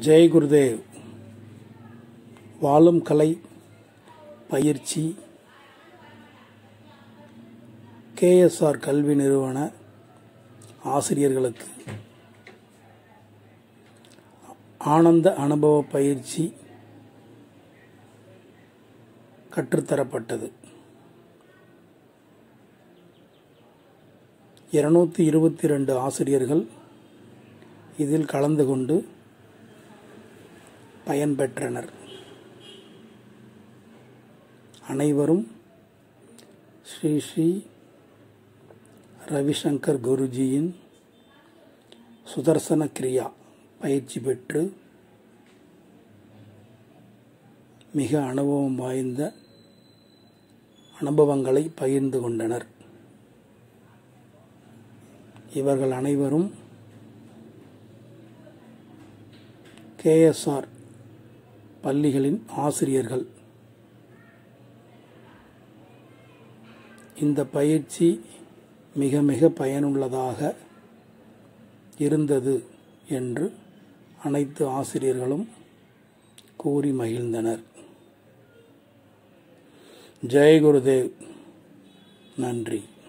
ஜெய் குருதேவ் வாழும் கலை பயிற்சி கேஎஸ்ஆர் கல்வி நிறுவன ஆசிரியர்களுக்கு ஆனந்த அனுபவ பயிற்சி கற்றுத்தரப்பட்டது இருநூத்தி இருபத்தி ரெண்டு ஆசிரியர்கள் இதில் கலந்து கொண்டு பயன்பெற்றனர் அனைவரும் ஸ்ரீ ஸ்ரீ ரவிசங்கர் குருஜியின் சுதர்சன கிரியா பயிற்சி பெற்று மிக அனுபவம் வாய்ந்த அனுபவங்களை பகிர்ந்து கொண்டனர் இவர்கள் அனைவரும் கேஎஸ்ஆர் பள்ளிகளின் ஆசிரியர்கள் இந்த பயிற்சி மிக மிக பயனுள்ளதாக இருந்தது என்று அனைத்து ஆசிரியர்களும் கூறி மகிழ்ந்தனர் ஜெய் குருதேவ் நன்றி